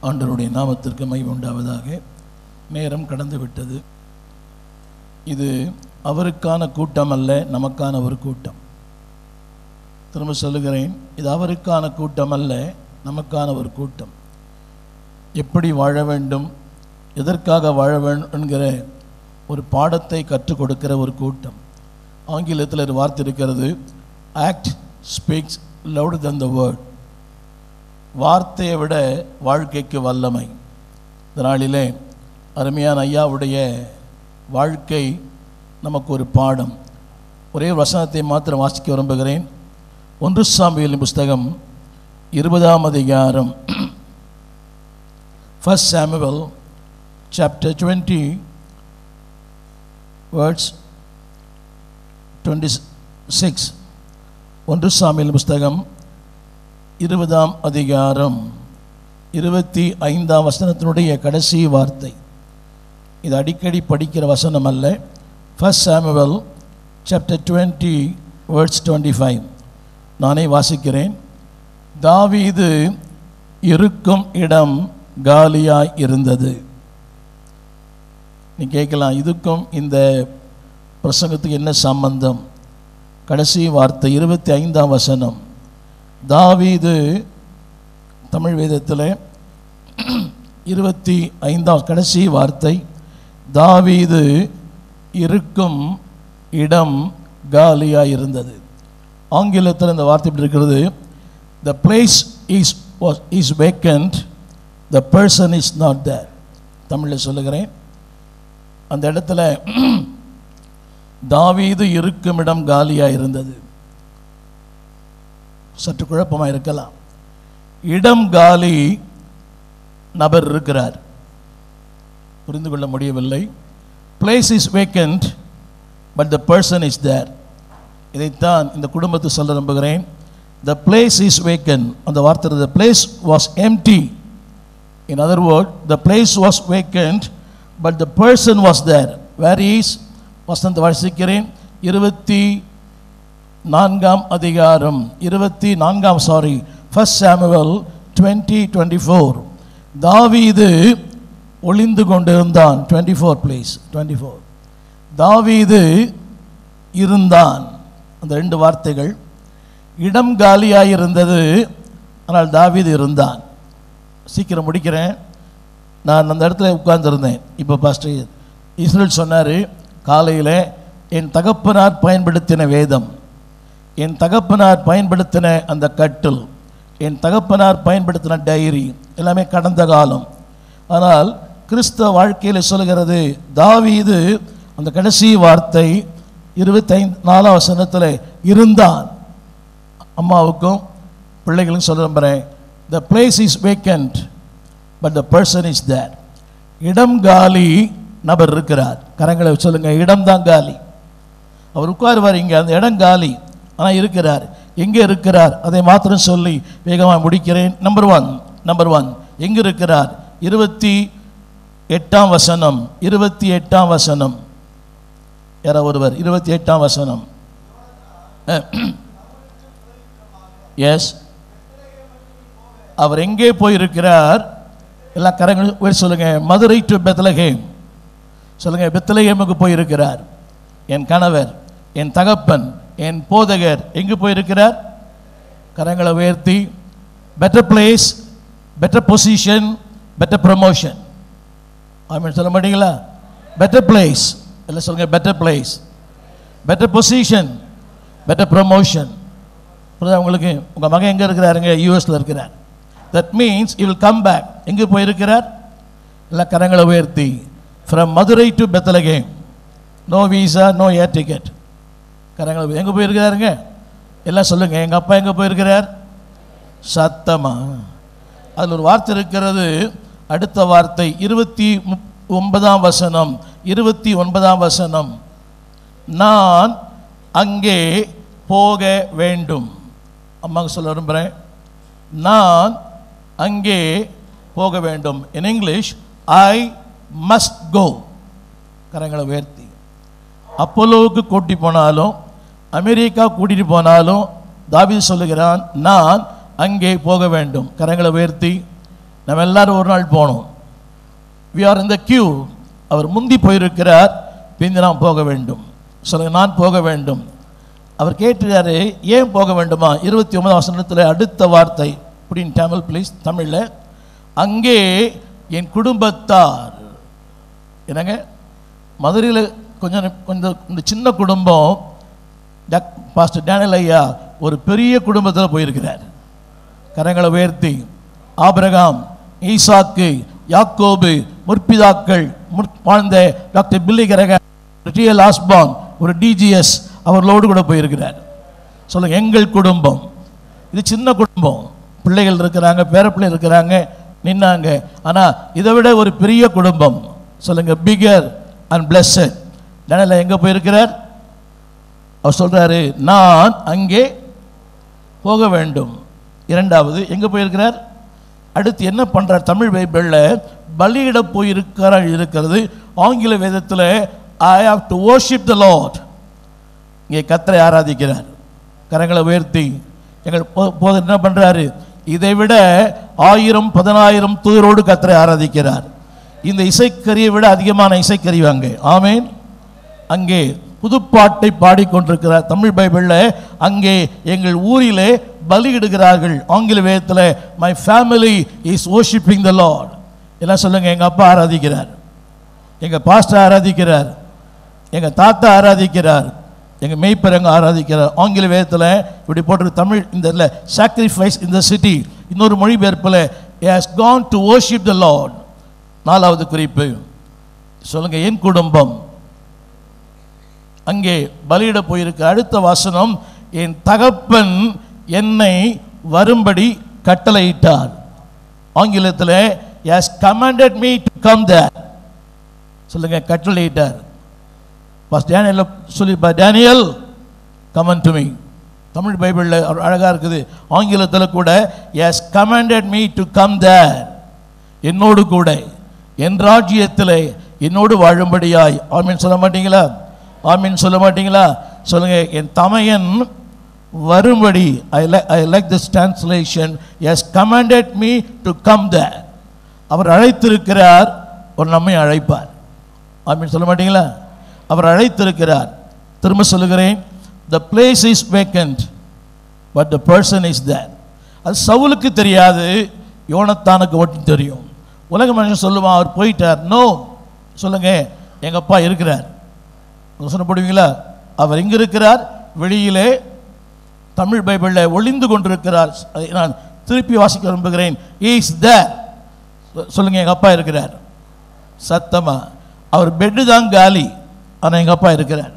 ஆண்டவருடைய நாமத்திற்கு மை உண்டாவதாக நேரம் கடந்து விட்டது இது அவருக்கான கூட்டம் அல்ல நமக்கான ஒரு கூட்டம் திரும்ப சொல்லுகிறேன் இது அவருக்கான கூட்டம் அல்ல நமக்கான ஒரு கூட்டம் எப்படி வாழ வேண்டும் எதற்காக வாழ வேண்டும் என்கிற ஒரு பாடத்தை கற்றுக் கொடுக்கிற ஒரு கூட்டம் ஆங்கிலத்தில் ஒரு வார்த்தை இருக்கிறது act speaks loud than the word வார்த்தையை விட வாழ்க்கைக்கு வல்லமை இந்த நாளிலே அருமையான ஐயாவுடைய வாழ்க்கை நமக்கு ஒரு பாடம் ஒரே வசனத்தை மாத்திரம் வாசிக்க விரும்புகிறேன் ஒன்று சாம்பியலின் புஸ்தகம் இருபதாம் அதிகாரம் first Samuel chapter twenty words twenty six ஒன்று சாமியல் புஸ்தகம் இருபதாம் அதிகாரம் இருபத்தி ஐந்தாம் வசனத்தினுடைய கடைசி வார்த்தை இது அடிக்கடி படிக்கிற வசனம் அல்ல first Samuel chapter twenty words twenty five நானே வாசிக்கிறேன் தாவீது இருக்கும் இடம் காலியாய் இருந்தது நீ கேட்கலாம் இதுக்கும் இந்த பிரசங்கத்துக்கு என்ன சம்பந்தம் கடைசி வார்த்தை இருபத்தி ஐந்தாம் வசனம் தாவீது தமிழ் வேதத்தில் இருபத்தி ஐந்தாம் கடைசி வார்த்தை தாவீது இருக்கும் இடம் காலியாக இருந்தது ஆங்கிலத்தில் இந்த வார்த்தை இப்படி இருக்கிறது the place is is vacant the person is not there தமிழில் சொல்லுகிறேன் அந்த இடத்துல தாவீது இருக்கும் இடம் காலியாக இருந்தது சற்று குழப்பமாக இருக்கலாம் இடம் காலி நபர் இருக்கிறார் புரிந்து கொள்ள முடியவில்லை place is vacant but the person is there இதைத்தான் இந்த குடும்பத்தை சொல்ல நம்புகிறேன் த பிளேஸ் இஸ் வேக்கன் அந்த வார்த்தை the place was empty in other word the place was vacant but the person was there where is வசந்த வாசிக்கிறேன் இருபத்தி நான்காம் அதிகாரம் இருபத்தி நான்காம் sorry first Samuel twenty twenty four தாவீது ஒளிந்து கொண்டிருந்தான் twenty four place twenty four தாவீது இருந்தான் அந்த ரெண்டு வார்த்தைகள் இடம் காலியாக இருந்தது ஆனால் தாவீது இருந்தான் சீக்கிரம் முடிக்கிறேன் நான் அந்த இடத்துல உட்கார்ந்துருந்தேன் இப்போ பாஸ்டர் இஸ்ரேல் சொன்னார் காலையில் என் தகப்பனார் பயன்படுத்தின வேதம் என் தகப்பனார் பயன்படுத்தின அந்த கட்டில் என் தகப்பனார் பயன்படுத்தின டைரி எல்லாமே கடந்த காலம் ஆனால் கிறிஸ்தவ வாழ்க்கையில் சொல்கிறது தாவீது அந்த கடைசி வார்த்தை இருபத்தைந்து நாலாம் வசனத்தில் இருந்தான் அம்மாவுக்கும் பிள்ளைகளுக்கும் சொல்ல நம்புகிறேன் the place is vacant but the person is there இடம் காலி நபர் இருக்கிறார் கரங்களை சொல்லுங்க இடம் தான் காலி அவர் உட்காருவார் இங்கே அந்த இடம் காலி ஆனால் இருக்கிறார் எங்கே இருக்கிறார் அதை மாத்திரம் சொல்லி வேகமாக முடிக்கிறேன் நம்பர் ஒன் நம்பர் ஒன் எங்கே இருக்கிறார் இருபத்தி எட்டாம் வசனம் இருபத்தி எட்டாம் வசனம் யாரோ ஒருவர் இருபத்தி எட்டாம் வசனம் எஸ் அவர் எங்கே போயிருக்கிறார் எல்லா கரங்களும் உயர்த்தி சொல்லுங்க மதுரை டு பெத்லகேம் சொல்லுங்க பெத்லகேமுக்கு போயிருக்கிறார் என் கணவர் என் தகப்பன் என் போதகர் எங்கு போயிருக்கிறார் கரங்களை உயர்த்தி better place better position better promotion ஆமாம் சொல்ல மாட்டீங்களா பெட்டர் பிளேஸ் எல்லாம் சொல்லுங்க better place better position better promotion புரியுதா உங்களுக்கு உங்கள் மகன் எங்கே இருக்கிறாருங்க யூஎஸில் இருக்கிறார் that means he will come back எங்கே போயிருக்கிறார் எல்லாம் கரங்களை உயர்த்தி from Madurai to Bethlehem no visa no air ticket கரங்களை எங்கே போயிருக்கிறாருங்க எல்லாம் சொல்லுங்கள் எங்கள் அப்பா எங்கே போயிருக்கிறார் சத்தமா அதில் ஒரு வார்த்தை இருக்கிறது அடுத்த வார்த்தை இருபத்தி முப்- ஒன்பதாம் வசனம் இருபத்தி ஒன்பதாம் வசனம் நான் அங்கே போக வேண்டும் அம்மாங்க சொல்ல விரும்புகிறேன் நான் அங்கே போக வேண்டும் in English I must go கரங்களை உயர்த்தி அப்போலோவுக்கு கூட்டி போனாலும் அமெரிக்கா கூட்டிட்டு போனாலும் தாவீது சொல்லுகிறான் நான் அங்கே போக வேண்டும் கரங்களை உயர்த்தி நம்ம எல்லாரும் ஒரு நாள் போகணும் we are in the queue அவர் முந்தி போயிருக்கிறார் பிந்தி நாம் போக வேண்டும் சொல்லுங்க நான் போக வேண்டும் அவர் கேட்டுறாரு ஏன் போக வேண்டுமா இருபத்தி ஒன்பதாம் வசனத்தில் அடுத்த வார்த்தை புடின் தமிழ் ப்ளீஸ் தமிழில் அங்கே என் குடும்பத்தார் என்னங்க மதுரையில் கொஞ்சம் கொஞ்சம் இந்த சின்ன குடும்பம் டக் பாஸ்டர் டேனியல் ஐயா ஒரு பெரிய குடும்பத்தில் போயிருக்கிறார் கரங்களை உயர்த்தி ஆபிரகாம் ஈசாக்கு யாக்கோபு முற்பிதாக்கள் முற் வாழ்ந்த டாக்டர் பில்லி கரக டிஎல் ஆஸ்பான் ஒரு டிஜிஎஸ் அவர்களோடு கூட போயிருக்கிறார் சொல்லுங்க எங்கள் குடும்பம் இது சின்ன குடும்பம் பிள்ளைகள் இருக்கிறாங்க பேரப்பிள்ளை இருக்கிறாங்க நின்னாங்க ஆனால் இதை விட ஒரு பெரிய குடும்பம் சொல்லுங்க பிகர் அண்ட் பிளஸ்ஸட் டேனியல் எங்கே போயிருக்கிறார் அவர் சொல்றாரு நான் அங்கே போக வேண்டும் இரண்டாவது எங்கே போயிருக்கிறார் அடுத்து என்ன பண்றார் தமிழ் பைபிளில் பலியிட போயிருக்கிறார் இருக்கிறது ஆங்கில வேதத்தில் I have to worship the lord இங்கே கத்தரை ஆராதிக்கிறார் கரங்களை உயர்த்தி எங்கள் போ- போது என்ன பண்றாரு இதை விட ஆயிரம் பதினாயிரம் தூதரோடு கத்தரை ஆராதிக்கிறார் இந்த இசைக்கருவியை விட அதிகமான இசைக்கருவி அங்கே ஆமேன் அங்கே புதுப்பாட்டை பாடிக்கொண்டிருக்கிறார் தமிழ் பைபிளில் அங்கே எங்கள் ஊரிலே பலியிடுகிறார்கள் ஆங்கில வேதத்தில் my family is worshiping the lord எல்லாம் சொல்லுங்க எங்கள் அப்பா ஆராதிக்கிறார் எங்கள் பாஸ்டர் ஆராதிக்கிறார் எங்கள் தாத்தா ஆராதிக்கிறார் எங்கள் மெய்ப்பரங்க ஆராதிக்கிறார் ஆங்கில வேதத்தில் இப்படி போட்டிருக்கு தமிழ் இந்த இல்லை சாக்ரிஃபைஸ் இந்த சிட்டி இன்னொரு மொழிபெயர்ப்பில் has gone to worship the lord நாலாவது குறிப்பு சொல்லுங்க என் குடும்பம் அங்கே பலியிட போயிருக்க அடுத்த வாசனம் என் தகப்பன் என்னை வரும்படி கட்டளையிட்டார் ஆங்கிலத்தில் has commanded me to come there சொல்லுங்க கட்டளையிட்டார் பாஸ் டேனியல் சொல்லிப்பா Daniel come on to me Tamil பைபிளில் அழகாக இருக்குது ஆங்கிலத்தில் கூட has commanded me to come there என்னோடு கூட என் ராஜ்யத்தில் என்னோடு வாழும்படியாய் ஆமீன் சொல்ல மாட்டீங்களா ஆமீன் சொல்ல மாட்டீங்களா சொல்லுங்க என் தமையன் வரும்படி I like I like this translation has commanded me to come there அவர் அழைத்திருக்கிறார் ஒரு நம்மை அழைப்பார் ஆமீன் சொல்ல மாட்டீங்களா அவர் அழைத்திருக்கிறார் திரும்ப சொல்லுகிறேன் the place is vacant but the person is there அது சவுலுக்கு தெரியாது யோனத்தானுக்கு மட்டும் தெரியும் உலக மனுஷன் சொல்லுவான் அவர் போயிட்டார் நோ சொல்லுங்க எங்க அப்பா இருக்கிறார் சொன்னப்படுவீங்களா அவர் எங்க இருக்கிறார் வெளியிலே தமிழ் பைபிளில் ஒளிந்து கொண்டிருக்கிறார் அதை நான் திருப்பி வாசிக்க விரும்புகிறேன் இஸ் தேர் சொல்லுங்க எங்க அப்பா இருக்கிறார் சத்தமா அவர் பெட்டு தான் காலி ஆனால் எங்க அப்பா இருக்கிறார்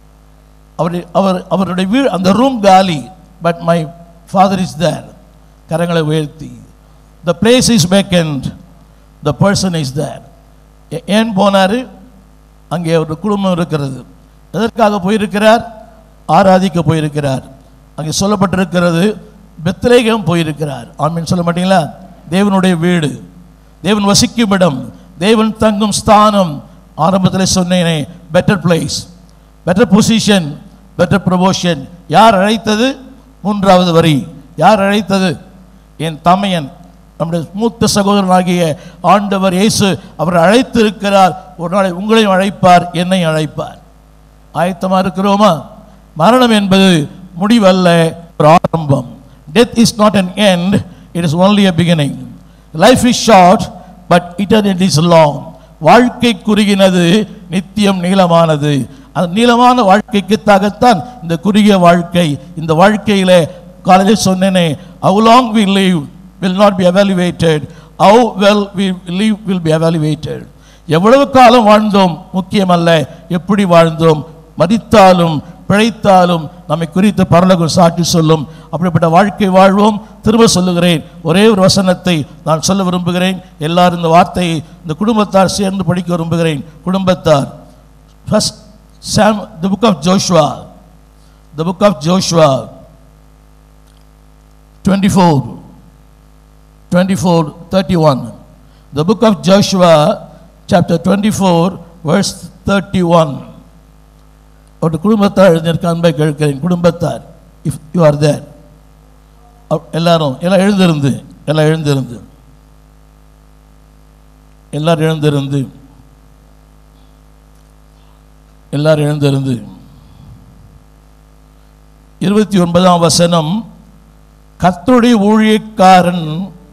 அவர் அவர் அவருடைய வீடு அந்த ரூம் காலி but my father is there கரங்களை உயர்த்தி the place is vacant the person is there ஏன் போனார் அங்கே ஒரு குடும்பம் இருக்கிறது எதற்காக போயிருக்கிறார் ஆராதிக்க போயிருக்கிறார் அங்கே சொல்லப்பட்டிருக்கிறது பெத்லேகம் போயிருக்கிறார் ஆமீன் சொல்ல மாட்டீங்களா தேவனுடைய வீடு தேவன் வசிக்கும் இடம் தேவன் தங்கும் ஸ்தானம் ஆரம்பத்தில் சொன்னேனே better place better position better promotion யார் அழைத்தது மூன்றாவது வரி யார் அழைத்தது என் தமையன் நம்முடைய மூத்த சகோதரனாகிய ஆண்டவர் இயேசு அவர் அழைத்து இருக்கிறார் ஒரு நாளை உங்களையும் அழைப்பார் என்னையும் அழைப்பார் ஆயத்தமாக இருக்கிறோமா மரணம் என்பது முடிவல்ல ஒரு ஆரம்பம் death is not an end it is only a beginning life is short but eternity is long வாழ்க்கை குறுகினது நித்தியம் நீளமானது அந்த நீளமான வாழ்க்கைக்குத்தாகத்தான் இந்த குறுகிய வாழ்க்கை இந்த வாழ்க்கையிலே காலையில் சொன்னேனே how long we live will not be evaluated how well we live will be evaluated எவ்வளவு காலம் வாழ்ந்தோம் முக்கியமல்ல எப்படி வாழ்ந்தோம் மதித்தாலும் பிழைத்தாலும் நம்மை குறித்து பரலோகம் சாட்சி சொல்லும் அப்படிப்பட்ட வாழ்க்கை வாழ்வோம் திரும்ப சொல்லுகிறேன் ஒரே ஒரு வசனத்தை நான் சொல்ல விரும்புகிறேன் எல்லாரும் இந்த வார்த்தையை இந்த குடும்பத்தார் சேர்ந்து படிக்க விரும்புகிறேன் குடும்பத்தார் first Sam the book of Joshua the book of Joshua twenty four twenty four thirty one the book of Joshua chapter twenty four verse thirty one ஒரு குடும்பத்தார் எழுந்திருக்க அன்பை கேட்கிறேன் குடும்பத்தார் இஃப் யூ ஆர் தேர் எல்லாரும் எல்லாம் எழுந்திருந்து எல்லாம் எழுந்திருந்து எல்லாரும் எழுந்திருந்து எல்லாரும் எழுந்திருந்து இருபத்தி ஒன்பதாம் வசனம் கர்த்தருடைய ஊழியக்காரன்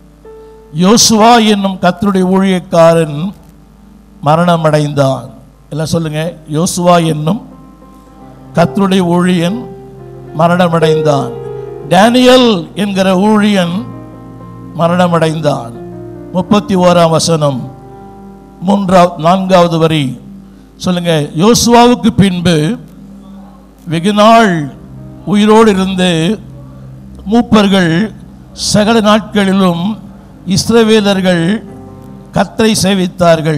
யோசுவா என்னும் கர்த்தருடைய ஊழியக்காரன் மரணமடைந்தான் எல்லாம் சொல்லுங்க யோசுவா என்னும் கர்த்தருடைய ஊழியன் மரணமடைந்தான் டேனியல் என்கிற ஊழியன் மரணமடைந்தான் முப்பத்தி ஓராம் வசனம் மூன்றாவது நான்காவது வரி சொல்லுங்க யோசுவாவுக்கு பின்பு வெகு நாள் உயிரோடு இருந்து மூப்பர்கள் சகல நாட்களிலும் இஸ்ரவேலர்கள் கத்தரை சேவித்தார்கள்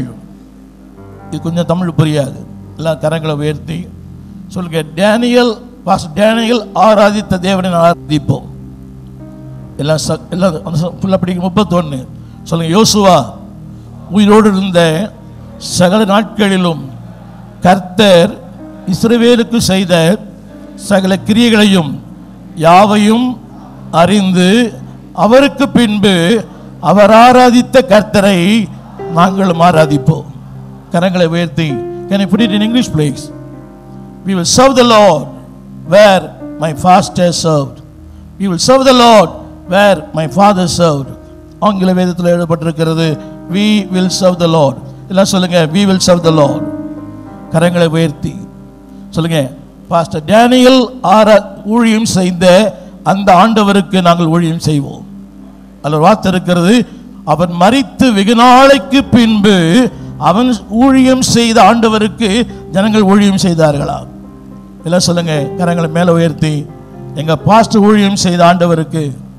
இது கொஞ்சம் தமிழ் புரியாது எல்லாம் கரங்களை உயர்த்தி சொல்லுங்க டேனியல் பாஸ் டேனியல் ஆராதித்த தேவனை ஆராதிப்போம் எல்லாம் ச எல்லாம் ஃபுல்லாக படிக்க முப்பத்தொன்று சொல்லுங்க யோசுவா உயிரோடு இருந்த சகல நாட்களிலும் கர்த்தர் இஸ்ரவேலுக்கு செய்த சகல கிரியைகளையும் யாவையும் அறிந்து அவருக்கு பின்பு அவர் ஆராதித்த கர்த்தரை நாங்களும் ஆராதிப்போம் கரங்களை உயர்த்தி can I put it in English please we will serve the Lord where my father served we will serve the Lord where my father served ஆங்கில வேதத்தில் எழுதப்பட்டிருக்கிறது we will serve the Lord எல்லாம் சொல்லுங்க we will serve the Lord கரங்களை உயர்த்தி சொல்லுங்க pastor Daniel ஆர ஊழியம் செய்த அந்த ஆண்டவருக்கு நாங்கள் ஊழியம் செய்வோம் அதில் ஒரு வார்த்தை இருக்கிறது அவன் மரித்து வெகு நாளைக்கு பின்பு அவன் ஊழியம் செய்த ஆண்டவருக்கு ஜனங்கள் ஊழியம் செய்தார்களா எல்லாம் சொல்லுங்க கரங்களை மேலே உயர்த்தி எங்க பாஸ்டர் ஊழியம் செய்த ஆண்டவருக்கு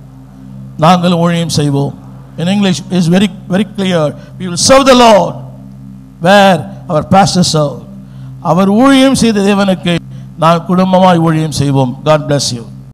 நாங்கள் ஊழியம் செய்வோம் in english is very very clear we will serve the lord where our pastor served அவர் ஊழியம் செய்த தேவனுக்கு நான் குடும்பமாய் ஊழியம் செய்வோம் god bless you